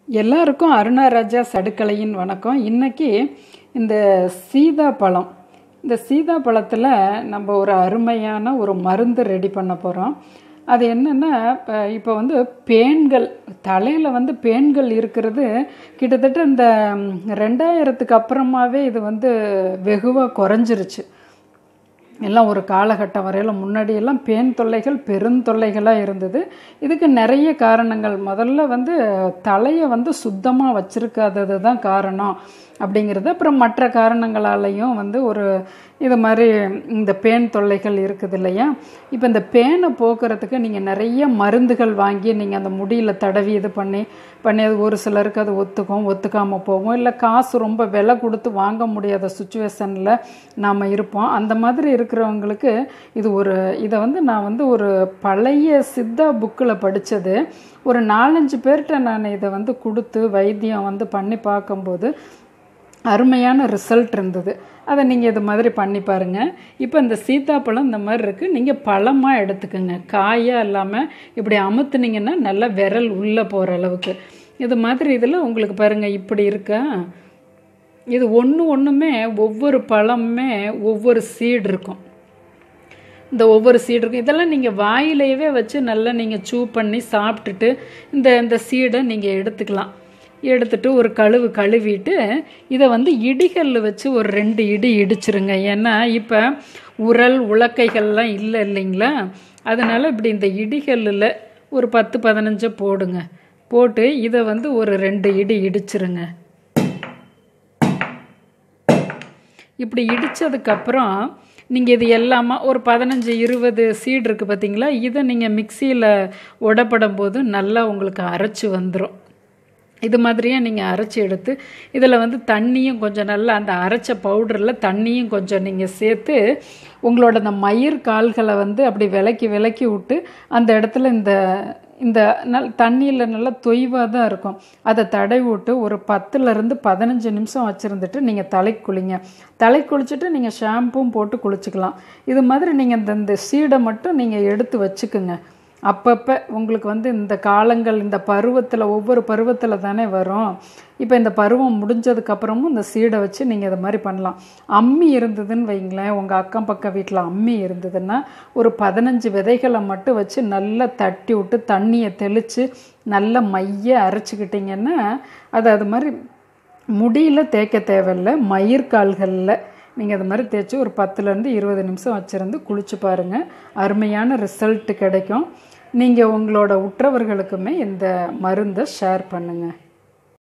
எல்லாருக்கும் அருணாராஜா சடுக்கலையின் வணக்கம் இன்னைக்கு இந்த சீதாப்பழம் இந்த சீதாப்பழத்தில் நம்ம ஒரு அருமையான ஒரு மருந்து ரெடி பண்ண போகிறோம் அது என்னென்னா இப்போ இப்போ வந்து பேன்கள் தலையில் வந்து பேன்கள் இருக்கிறது கிட்டத்தட்ட இந்த ம், ரெண்டாயிரத்துக்கு அப்புறமாவே இது வந்து வெகுவாக குறைஞ்சிருச்சு எல்லாம் ஒரு காலகட்டம் வரையில் முன்னாடியெல்லாம் பேன் தொல்லைகள் பெருந்தொல்லைகளாக இருந்தது இதுக்கு நிறைய காரணங்கள் முதல்ல வந்து தலையை வந்து சுத்தமாக வச்சிருக்காதது தான் காரணம் அப்படிங்கிறது அப்புறம் மற்ற காரணங்களாலையும் வந்து ஒரு இது மாதிரி இந்த பேன் தொல்லைகள் இருக்குது இல்லையா இப்போ இந்த பேனை போக்குறதுக்கு நீங்கள் நிறைய மருந்துகள் வாங்கி நீங்கள் அந்த முடியில் தடவி இது பண்ணி பண்ணி அது ஒரு சிலருக்கு அது ஒத்துக்கும் ஒத்துக்காமல் போகும் இல்லை காசு ரொம்ப விலை கொடுத்து வாங்க முடியாத சுச்சுவேஷனில் நாம் இருப்போம் அந்த மாதிரி இருக்கிறவங்களுக்கு இது ஒரு இதை வந்து நான் வந்து ஒரு பழைய சித்தா புக்கில் படித்தது ஒரு நாலஞ்சு பேர்கிட்ட நான் இதை வந்து கொடுத்து வைத்தியம் வந்து பண்ணி பார்க்கும்போது அருமையான ரிசல்ட் இருந்தது அதை நீங்கள் இது மாதிரி பண்ணி பாருங்கள் இப்போ இந்த சீத்தாப்பழம் இந்த மாதிரி இருக்குது நீங்கள் பழமாக எடுத்துக்கோங்க காயாக இல்லாமல் இப்படி அமுத்துனீங்கன்னா நல்லா விரல் உள்ளே போகிற அளவுக்கு இது மாதிரி இதில் உங்களுக்கு பாருங்கள் இப்படி இருக்கா இது ஒன்று ஒன்றுமே ஒவ்வொரு பழமுமே ஒவ்வொரு சீடு இருக்கும் இந்த ஒவ்வொரு சீடு இருக்கும் இதெல்லாம் நீங்கள் வாயிலையவே வச்சு நல்லா நீங்கள் சூ பண்ணி சாப்பிட்டுட்டு இந்த இந்த சீடை நீங்கள் எடுத்துக்கலாம் எடுத்துட்டு ஒரு கழுவு கழுவிட்டு இதை வந்து இடிகல்ல வச்சு ஒரு ரெண்டு இடி இடிச்சிருங்க ஏன்னா இப்போ உரல் உலக்கைகள்லாம் இல்லை இல்லைங்களா அதனால் இப்படி இந்த இடிகல்லில் ஒரு பத்து பதினஞ்சு போடுங்க போட்டு இதை வந்து ஒரு ரெண்டு இடி இடிச்சிருங்க இப்படி இடித்ததுக்கப்புறம் நீங்கள் இது எல்லாமே ஒரு பதினஞ்சு இருபது சீடு இருக்குது பார்த்தீங்களா இதை நீங்கள் மிக்சியில் உடப்படும் போது நல்லா உங்களுக்கு அரைச்சி வந்துடும் இது மாதிரியே நீங்கள் அரைச்சி எடுத்து இதில் வந்து தண்ணியும் கொஞ்சம் நல்லா அந்த அரைச்ச பவுடரில் தண்ணியும் கொஞ்சம் நீங்கள் சேர்த்து உங்களோட அந்த மயிர் கால்களை வந்து அப்படி விலக்கி விலக்கி விட்டு அந்த இடத்துல இந்த இந்த நல் தண்ணியில் நல்லா தொய்வாக தான் இருக்கும் அதை தடவி விட்டு ஒரு பத்துலேருந்து பதினஞ்சு நிமிஷம் வச்சுருந்துட்டு நீங்கள் தலைக்கு குளிங்க தலை குளிச்சுட்டு நீங்கள் ஷாம்பும் போட்டு குளிச்சுக்கலாம் இது மாதிரி நீங்கள் இந்த இந்த சீடை மட்டும் நீங்கள் எடுத்து வச்சுக்குங்க அப்பப்போ உங்களுக்கு வந்து இந்த காலங்கள் இந்த பருவத்தில் ஒவ்வொரு பருவத்தில் தானே வரும் இப்போ இந்த பருவம் முடிஞ்சதுக்கப்புறமும் இந்த சீடை வச்சு நீங்கள் இது மாதிரி பண்ணலாம் அம்மி இருந்ததுன்னு வைங்களேன் உங்கள் அக்கம் பக்கம் வீட்டில் அம்மி இருந்ததுன்னா ஒரு பதினஞ்சு விதைகளை மட்டும் வச்சு நல்லா தட்டி விட்டு தண்ணியை தெளித்து நல்லா மைய அரைச்சிக்கிட்டிங்கன்னா அது அது மாதிரி முடியில் தேய்க்க தேவையில்லை மயிர்கால்களில் நீங்கள் அது மாதிரி தேய்ச்சி ஒரு பத்துலேருந்து இருபது நிமிஷம் வச்சுருந்து குளிச்சு பாருங்கள் அருமையான ரிசல்ட் கிடைக்கும் நீங்கள் உங்களோட உற்றவர்களுக்குமே இந்த மருந்தை ஷேர் பண்ணுங்கள்